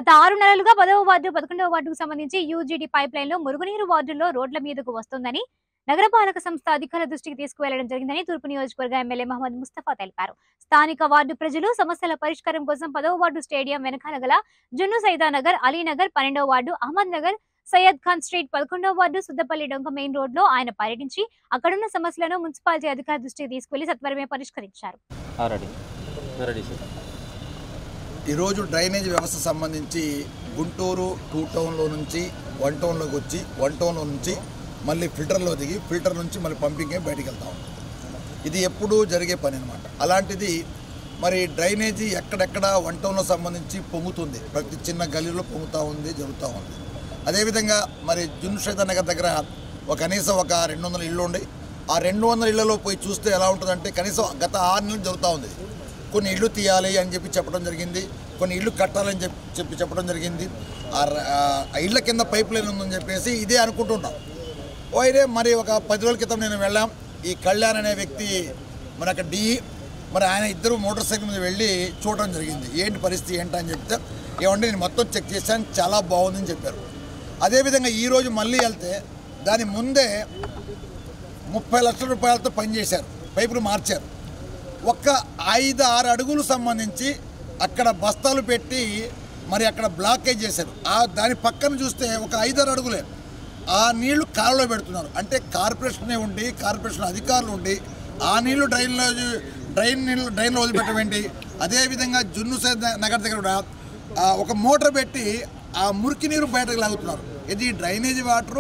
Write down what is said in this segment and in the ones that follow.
గత ఆరు నెలలుగా పదవ వార్డు పదకొండవ వార్డుకు సంబంధించి యూజీడీ పైప్ లైన్ లో మురుగునీరు వార్డుల్లో రోడ్ల మీదకు వస్తోందని నగరపాలక సంస్థ అధికారుల దృష్టికి తీసుకువెళ్లడం జరిగిందని తూర్పు నియోజకవర్గ ఎమ్మెల్యే మహమ్మద్ ముస్తఫా తెలిపారు స్థానిక వార్డు ప్రజలు సమస్యల పరిష్కారం కోసం పదవ వార్డు స్టేడియం వెనకాల గల జున్ను సైదానగర్ అలీనగర్ పన్నెండవ వార్డు అహ్మద్ నగర్ సయ్యద్ ఖాన్ స్ట్రీట్ పదకొండవ వార్డు సుద్దపల్లి డొంక మెయిన్ రోడ్ లో ఆయన పర్యటించి అక్కడున్న సమస్యలను మున్సిపాలిటీ అధికారుల దృష్టికి తీసుకువెళ్లి సత్వరమే పరిష్కరించారు రెడీ రెడీ సార్ ఈరోజు డ్రైనేజ్ వ్యవస్థ సంబంధించి గుంటూరు టూ టౌన్లో నుంచి వన్ టౌన్లోకి వచ్చి వన్ టౌన్లో నుంచి మళ్ళీ ఫిల్టర్లో దిగి ఫిల్టర్ నుంచి మళ్ళీ పంపింగ్ అయి బయటికి వెళ్తా ఉంటుంది ఇది ఎప్పుడూ జరిగే పని అనమాట అలాంటిది మరి డ్రైనేజీ ఎక్కడెక్కడ వన్ టౌన్లో సంబంధించి పొంగుతుంది ప్రతి చిన్న గలీలో పొంగుతూ ఉంది జరుగుతూ ఉంది అదేవిధంగా మరి జున్షేద నగర్ దగ్గర ఒక కనీసం ఒక రెండు వందల ఇళ్ళు ఉండి ఆ రెండు వందల ఇళ్లలో పోయి చూస్తే ఎలా ఉంటుందంటే కనీసం గత ఆరు నెలలు జరుగుతూ ఉంది కొన్ని ఇళ్ళు తీయాలి అని చెప్పి చెప్పడం జరిగింది కొన్ని ఇళ్ళు కట్టాలని చెప్పి చెప్పి చెప్పడం జరిగింది ఆ ర- ఆ ఇళ్ళ కింద పైప్ లైన్ ఉందని చెప్పేసి ఇదే అనుకుంటున్నాం అయితే మరి ఒక పది రోజుల క్రితం నేను వెళ్ళాం ఈ కళ్యాణ్ అనే వ్యక్తి మరి అక్కడ డి మరి ఆయన ఇద్దరు మోటార్ సైకిల్ మీద వెళ్ళి చూడడం జరిగింది ఏంటి పరిస్థితి ఏంటి అని చెప్తే ఏమంటే నేను మొత్తం చెక్ చేశాను చాలా బాగుందని చెప్పారు అదేవిధంగా ఈరోజు మళ్ళీ వెళ్తే దాని ముందే ముప్పై లక్షల రూపాయలతో పనిచేశారు పైపులు మార్చారు ఒక్క ఐదు ఆరు అడుగులు సంబంధించి అక్కడ బస్తాలు పెట్టి మరి అక్కడ బ్లాకేజ్ చేశారు ఆ దాని పక్కన చూస్తే ఒక ఐదారు అడుగులే ఆ నీళ్లు కాలువలో పెడుతున్నారు అంటే కార్పొరేషనే ఉండి కార్పొరేషన్ అధికారులు ఉండి ఆ నీళ్లు డ్రైన్లో డ్రైన్ నీళ్ళు డ్రైన్లో వదిలిపెట్టడం ఏంటి అదేవిధంగా జున్ను సేద నగర్ దగ్గర కూడా ఆ, ఒక మోటార్ పెట్టి ఆ మురికి నీరు బయటకు లాగుతున్నారు ఇది డ్రైనేజీ వాటరు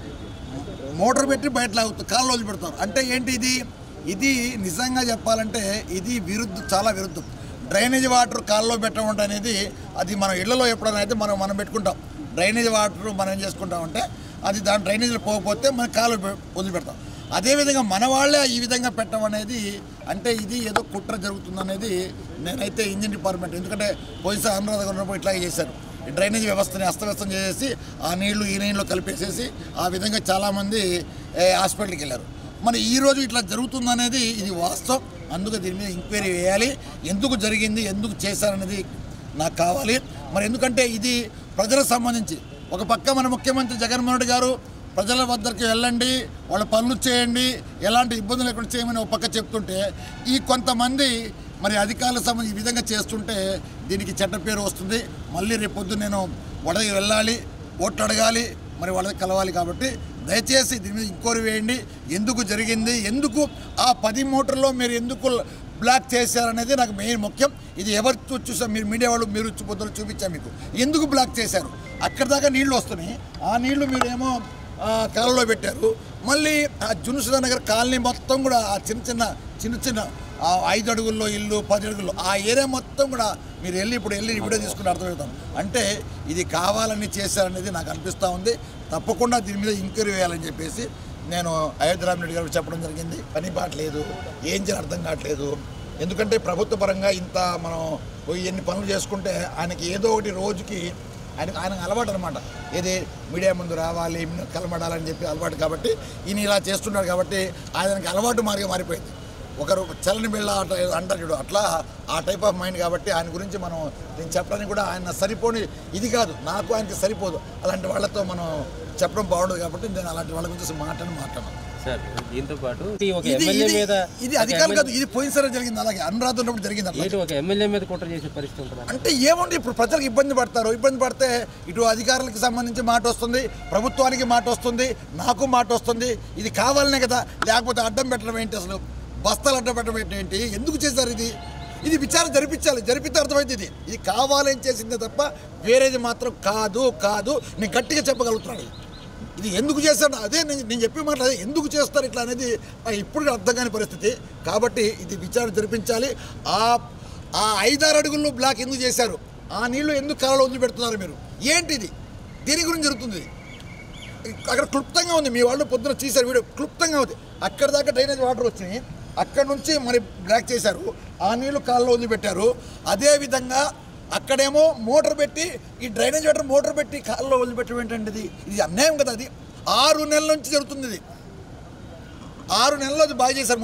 మోటార్ పెట్టి బయట లాగుతారు కాళ్ళు వదిలి పెడతారు అంటే ఏంటి ఇది ఇది నిజంగా చెప్పాలంటే ఇది విరుద్ధం చాలా విరుద్ధం డ్రైనేజ్ వాటర్ కాల్లో పెట్టడం అనేది అది మనం ఇళ్లలో ఎప్పుడైనా అయితే మనం మనం పెట్టుకుంటాం డ్రైనేజ్ వాటర్ మనం ఏం చేసుకుంటామంటే అది దాని డ్రైనేజీలో పోకపోతే మన కాళ్ళు పె- వదిలిపెడతాం అదేవిధంగా మన వాళ్ళే ఈ విధంగా పెట్టడం అనేది అంటే ఇది ఏదో కుట్ర జరుగుతుందనేది నేనైతే ఇంజిన్ డిపార్ట్మెంట్ ఎందుకంటే పోలీసు అనురాధ ఉన్నప్పుడు ఇట్లాగే చేశారు ఈ డ్రైనేజ్ వ్యవస్థని అస్తవ్యస్తం చేసేసి ఆ నీళ్లు ఈ నీళ్ళు కలిపేసేసి ఆ విధంగా చాలామంది ఏ, హాస్పిటల్కి వెళ్ళారు మరి ఈ రోజు ఇట్లా జరుగుతుందనేది ఇది వాస్తవం అందుకు దీని మీద ఎంక్వైరీ వేయాలి ఎందుకు జరిగింది ఎందుకు చేశారనేది నాకు కావాలి మరి ఎందుకంటే ఇది ప్రజలకు సంబంధించి ఒక పక్క మన ముఖ్యమంత్రి జగన్మోహన్ రెడ్డి గారు ప్రజల వద్దకు వెళ్ళండి వాళ్ళ పనులు చేయండి ఎలాంటి ఇబ్బందులు లేకుండా చేయమని ఒక పక్క చెప్తుంటే ఈ కొంతమంది మరి అధికారులకు సంబంధించి ఈ విధంగా చేస్తుంటే దీనికి చెడ్డ పేరు వస్తుంది మళ్ళీ రేపు పొద్దున్న నేను వడకి వెళ్ళాలి ఓట్లు అడగాలి మరి వాళ్ళకి కలవాలి కాబట్టి దయచేసి దీని మీద ఇంక్వైరీ వేయండి ఎందుకు జరిగింది ఎందుకు ఆ పది మోటార్లో మీరు ఎందుకు బ్లాక్ చేశారనేది నాకు మెయిన్ ముఖ్యం ఇది ఎవరు చూ- చూసాం మీరు మీడియా వాళ్ళు మీరు చూ- పొద్దున చూపించాం మీకు ఎందుకు బ్లాక్ చేశారు అక్కడ దాకా నీళ్లు వస్తున్నాయి ఆ నీళ్లు మీరేమో ఆ, కాలంలో పెట్టారు మళ్ళీ ఆ జునుసుద నగర్ కాలనీ మొత్తం కూడా ఆ చిన్న చిన్న చిన్న చిన్న ఆ ఐదు అడుగుల్లో ఇల్లు పది అడుగుల్లో ఆ ఏరియా మొత్తం కూడా మీరు వెళ్ళి ఇప్పుడు వెళ్ళి వీడియో తీసుకుని అర్థమవుతాం అంటే ఇది కావాలని చేశారనేది నాకు అనిపిస్తూ ఉంది తప్పకుండా దీని మీద ఎంక్వైరీ వేయాలని చెప్పేసి నేను అయోధ్యరామ్ రెడ్డి గారికి చెప్పడం జరిగింది పని బాట్లేదు ఏం చేయాలి అర్థం కావట్లేదు ఎందుకంటే ప్రభుత్వ పరంగా ఇంత మనం పోయి ఎన్ని పనులు చేసుకుంటే ఆయనకి ఏదో ఒకటి రోజుకి ఆయన ఆయనకు అలవాటు అనమాట ఏది మీడియా ముందు రావాలి కలబడాలని చెప్పి అలవాటు కాబట్టి ఈయన ఇలా చేస్తున్నాడు కాబట్టి ఆయనకి అలవాటు మార్గం మారిపోయింది ఒకరు చలని బిళ్ళ అట్లా ఏదో అంటారు చూడు అట్లా ఆ టైప్ ఆఫ్ మైండ్ కాబట్టి ఆయన గురించి మనం నేను చెప్పడానికి కూడా ఆయన సరిపోని ఇది కాదు నాకు ఆయనకి సరిపోదు అలాంటి వాళ్ళతో మనం చెప్పడం బాగుండదు కాబట్టి నేను అలాంటి వాళ్ళ గురించి మాట్లాడి మాట్లాడను సార్ దీంతో పాటు ఈ ఒక ఇది ఎమ్మెల్యే ఇది మీద ఇది అధికారులు కాదు ఇది పోయినసారి జరిగింది అలాగే అనురాధ ఉన్నప్పుడు జరిగింది అట్లా ఏంటి ఒక ఎమ్మెల్యే మీద కుట్ర చేసే పరిస్థితి ఉంటుందా అంటే ఏముంది ఇప్పుడు ప్రజలకు ఇబ్బంది పడతారు ఇబ్బంది పడితే ఇటు అధికారులకు సంబంధించి మాట వస్తుంది ప్రభుత్వానికి మాట వస్తుంది నాకు మాట వస్తుంది ఇది కావాలనే కదా లేకపోతే అడ్డం పెట్టడం ఏంటి అసలు బస్తాలు అడ్డం పెట్టడం ఏంటి ఎందుకు చేశారు ఇది ఇది విచారణ జరిపించాలి జరిపితే అర్థమైంది ఇది ఇది కావాలని చేసిందే తప్ప వేరేది మాత్రం కాదు కాదు నేను గట్టిగా చెప్పగలుగుతున్నాను ఇది. ఇది ఎందుకు చేశాడు అదే నేను నేను చెప్పి మాట అదే ఎందుకు చేస్తారు ఇట్లా అనేది నాకు ఇప్పుడు కూడా అర్థం కాని పరిస్థితి కాబట్టి ఇది విచారణ జరిపించాలి ఆ ఆ ఐదారు అడుగుల్లో బ్లాక్ ఎందుకు చేశారు ఆ నీళ్లు ఎందుకు కాలంలో వదిలి పెడుతున్నారు మీరు ఏంటిది దీని గురించి జరుగుతుంది అక్కడ క్లుప్తంగా ఉంది మీ వాళ్ళు పొద్దున తీశారు వీడియో క్లుప్తంగా ఉంది అక్కడ దాకా డ్రైనేజ్ వాటర్ వచ్చినాయి అక్కడ నుంచి మరి బ్లాక్ చేశారు ఆ నీళ్లు కాల్లో వదిలిపెట్టారు అదేవిధంగా అక్కడేమో మోటార్ పెట్టి ఈ డ్రైనేజ్ వాటర్ మోటార్ పెట్టి కాల్లో వదిలిపెట్టడం ఏంటంటే ఇది ఇది అన్యాయం కదా అది ఆరు నెలల నుంచి జరుగుతుంది ఇది ఆరు నెలలు అది బాగా చేశారు